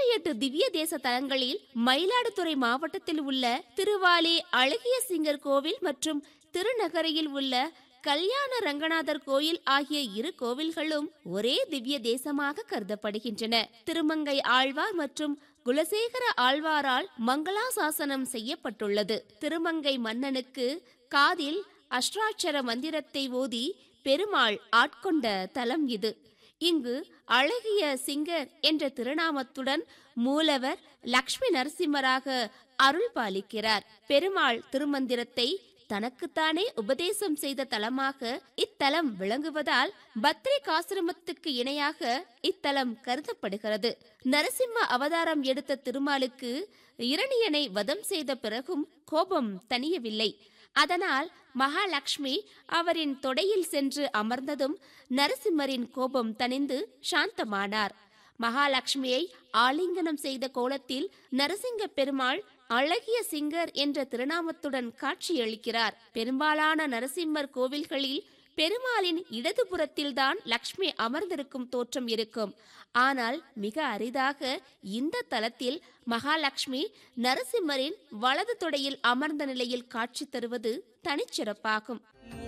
எட்டு திவ்ய தேச தலங்களில் மயிலாடுதுறை மாவட்டத்தில் உள்ள திருவாலி அழகிய சிங்கர் கோவில் மற்றும் திருநகரியில் உள்ள கல்யாண ரங்கநாதர் கோயில் ஆகிய இரு கோவில்களும் ஒரே திவ்ய தேசமாக கருதப்படுகின்றன திருமங்கை ஆழ்வார் மற்றும் குலசேகர ஆழ்வாரால் மங்களாசாசனம் செய்யப்பட்டுள்ளது திருமங்கை மன்னனுக்கு காதில் அஷ்டாட்சர மந்திரத்தை ஓதி பெருமாள் ஆட்கொண்ட தலம் இது இங்கு அழகிய சிங்கர் என்ற திருநாமத்துடன் மூலவர் லக்ஷ்மி நரசிம்மராக அருள் பாலிக்கிறார் பெருமாள் திருமந்திரத்தை தனக்குத்தானே உபதேசம் செய்த தலமாக இத்தலம் விளங்குவதால் பத்ரிகாசிரமத்துக்கு இணையாக இத்தலம் கருதப்படுகிறது நரசிம்ம அவதாரம் எடுத்த திருமாலுக்கு இரணியனை வதம் செய்த பிறகும் கோபம் தணியவில்லை அதனால் மகாலட்சுமி அவரின் தொடையில் சென்று அமர்ந்ததும் நரசிம்மரின் கோபம் தணிந்து சாந்தமானார் மகாலட்சுமியை ஆலிங்கனம் செய்த கோலத்தில் நரசிங்க பெருமாள் அழகிய சிங்கர் என்ற திருநாமத்துடன் காட்சியளிக்கிறார் பெரும்பாலான நரசிம்மர் கோவில்களில் பெருமாளின் இடதுபுறத்தில்தான் லக்ஷ்மி அமர்ந்திருக்கும் தோற்றம் இருக்கும் ஆனால் மிக அரிதாக இந்த தலத்தில் மகாலட்சுமி நரசிம்மரின் வலது தொடையில் அமர்ந்த நிலையில் காட்சி தருவது தனிச்சிறப்பாகும்